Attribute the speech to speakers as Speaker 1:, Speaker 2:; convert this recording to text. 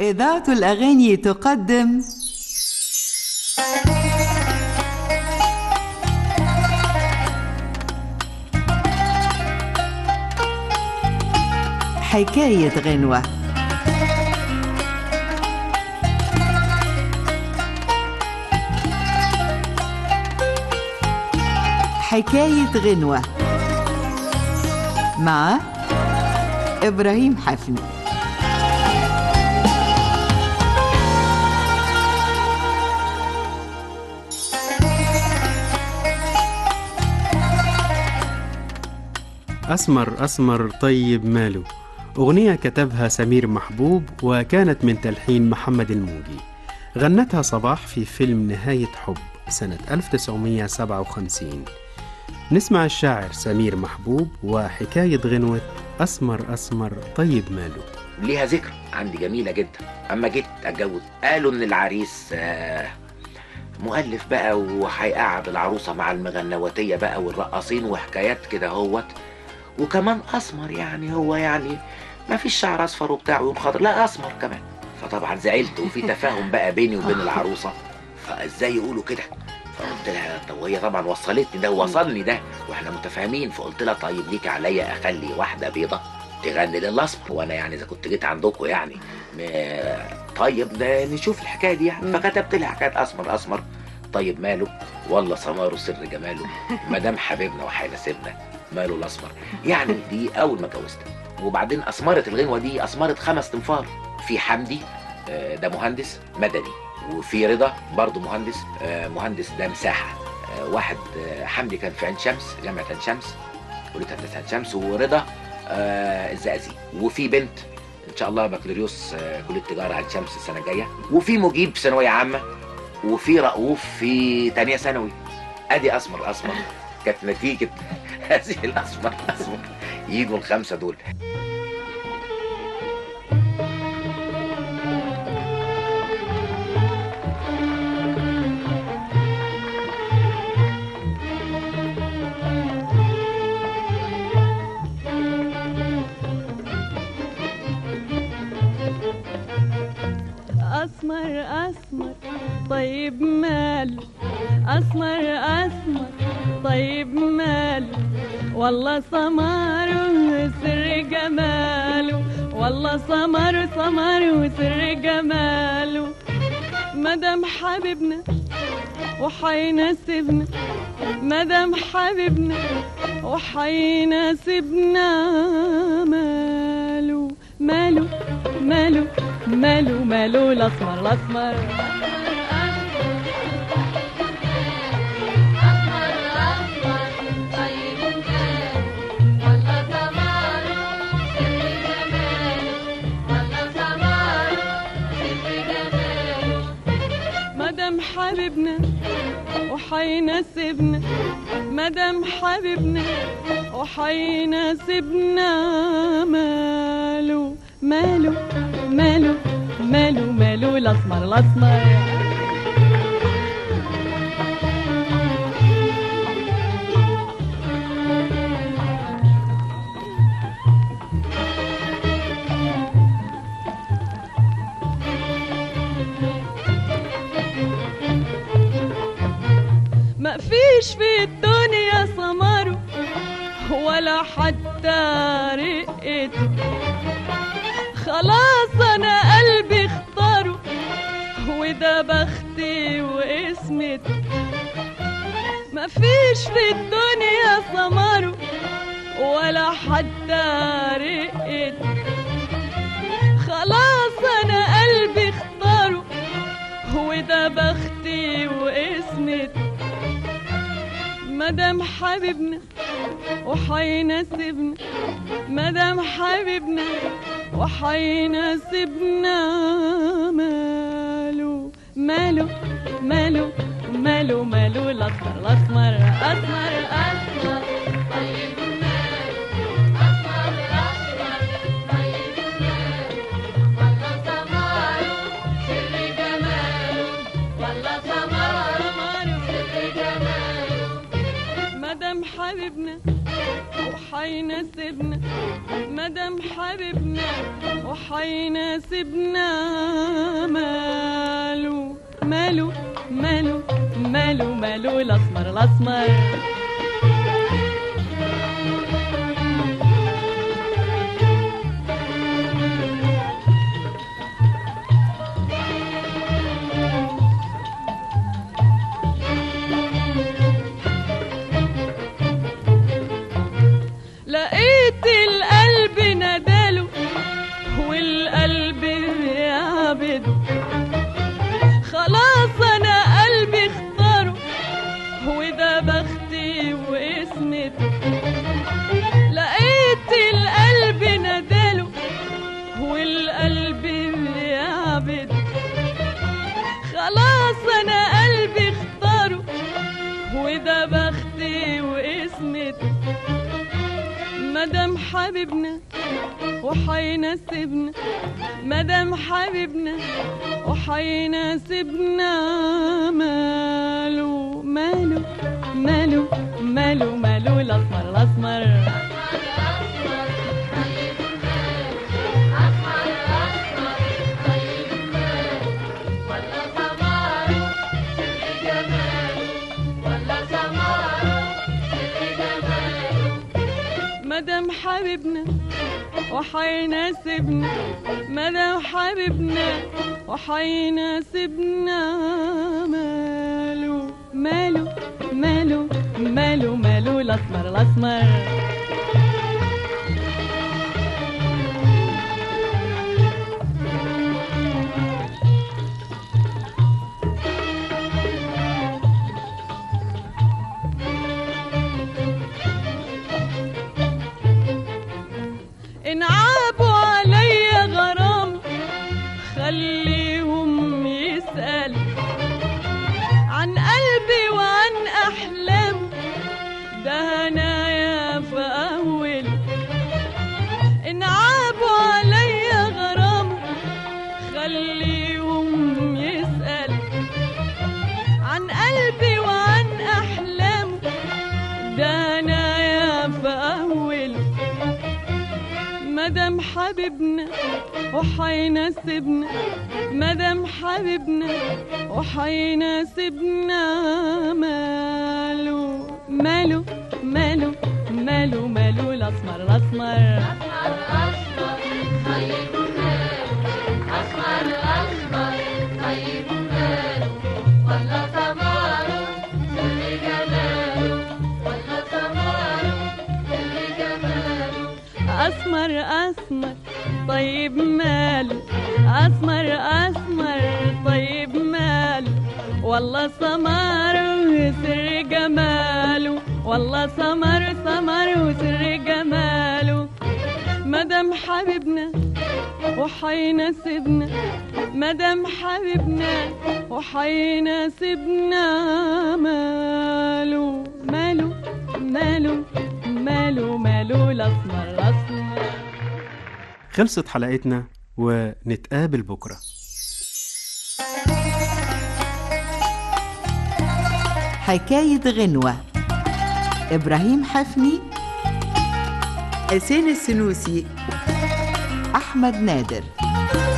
Speaker 1: إذاعة الأغاني تقدم حكاية غنوة حكاية غنوة مع إبراهيم حفني
Speaker 2: أسمر أسمر طيب ماله أغنية كتبها سمير محبوب وكانت من تلحين محمد الموجي غنتها صباح في فيلم نهاية حب سنة 1957 نسمع الشاعر سمير محبوب وحكاية غنوة أسمر أسمر طيب ماله
Speaker 3: ليها ذكرى عندي جميلة جدا أما جيت أتجوز قالوا إن العريس آه، مؤلف بقى وهيقعد العروسة مع المغنواتية بقى والرقاصين وحكايات كده هوت وكمان أسمر يعني هو يعني ما فيش شعر أصفر وبتاع ويوم خضر لا أسمر كمان فطبعا زعلت وفي تفاهم بقى بيني وبين العروسة فازاي يقولوا كده فقلت لها طب وهي طبعا وصلتني ده ووصلني ده واحنا متفاهمين فقلت لها طيب ليك عليا اخلي واحده بيضه تغني للاسمر وانا يعني اذا كنت جيت عندكم يعني م- طيب ده نشوف الحكايه دي يعني فكتبت لها حكايه اسمر اسمر طيب ماله والله سماره سر جماله ما دام حبيبنا وهيناسبنا ماله الاسمر يعني دي اول ما اتجوزت وبعدين اسمرت الغنوه دي اسمرت خمس تنفار في حمدي آه، ده مهندس مدني وفي رضا برضه مهندس آه، مهندس ده مساحه آه، واحد آه، حمدي كان في عين شمس جامعه عين شمس كليه هندسه عين شمس ورضا آه، الزقازيق وفي بنت ان شاء الله بكالوريوس آه، كليه تجاره عين شمس السنه الجايه وفي مجيب في ثانويه عامه وفي رؤوف في تانية ثانوي ادي اسمر اسمر كانت نتيجه هذه الاسمر اسمر يجوا الخمسه دول
Speaker 4: أسمر أسمر طيب ماله أسمر أسمر طيب ماله والله سمر سر جماله والله سمر سمر وسر جماله مدام حبيبنا وحيناسبنا مدام حبيبنا وحيناسبنا ماله ماله ماله ماله ماله الاسمر الاسمر مدام حبيبنا وحيناسبنا مدام حبيبنا وحيناسبنا ماله ماله ماله ماله ماله الاسمر الاسمر ما فيش في الدنيا سمره ولا حتى رقته خلاص انا قلبي اختاره وده بختي واسمته ما فيش في الدنيا سمره ولا حتى رقته خلاص انا قلبي اختاره وده بختي واسمته مدام حبيبنا وحيناسبنا مدام حبيبنا وحيناسبنا ماله ماله ماله ماله ماله الاسمر الاسمر اسمر اسمر طيب ماله اسمر اسمر طيب ماله والله سماره سر جماله والله سماره سر جماله مدام حبيبنا وحيناسبنا مدام حبيبنا وحيناسبنا ماله ماله ماله ماله ماله الاسمر الاسمر لقيت القلب نداله والقلب يعبده خلاص انا قلبي اختاره وده بختي واسمته لقيت القلب نداله والقلب يعبده خلاص انا قلبي اختاره وده بختي واسمته مدام حبيبنا وحيناسبنا مدام حبيبنا وحيناسبنا ماله ماله ماله ماله ماله الاسمر الاسمر مدام حبيبنا وحيناسبنا مدام حبيبنا وحيناسبنا ماله ماله ماله ماله ماله الاسمر الاسمر انعابوا عليا غرام خليهم يسأل عن قلبي وعن أحلام ده هنايا في أول انعابوا عليا غرام خليهم يسأل عن قلبي وعن أحلام ده هنايا في أول مدام حبيبنا وحيناسبنا مدام حبيبنا وحيناسبنا ماله ماله ماله ماله ماله الاسمر الاسمر اسمر اسمر طيب ماله اسمر اسمر طيب ماله والله سمر وسر جماله والله سمر سمر وسر جماله مدام حبيبنا وحيناسبنا مدام حبيبنا وحيناسبنا ماله ماله ماله ماله ماله الاسمر الاسمر
Speaker 2: خلصت حلقتنا ونتقابل بكره
Speaker 1: حكاية غنوة إبراهيم حفني حسين السنوسي أحمد نادر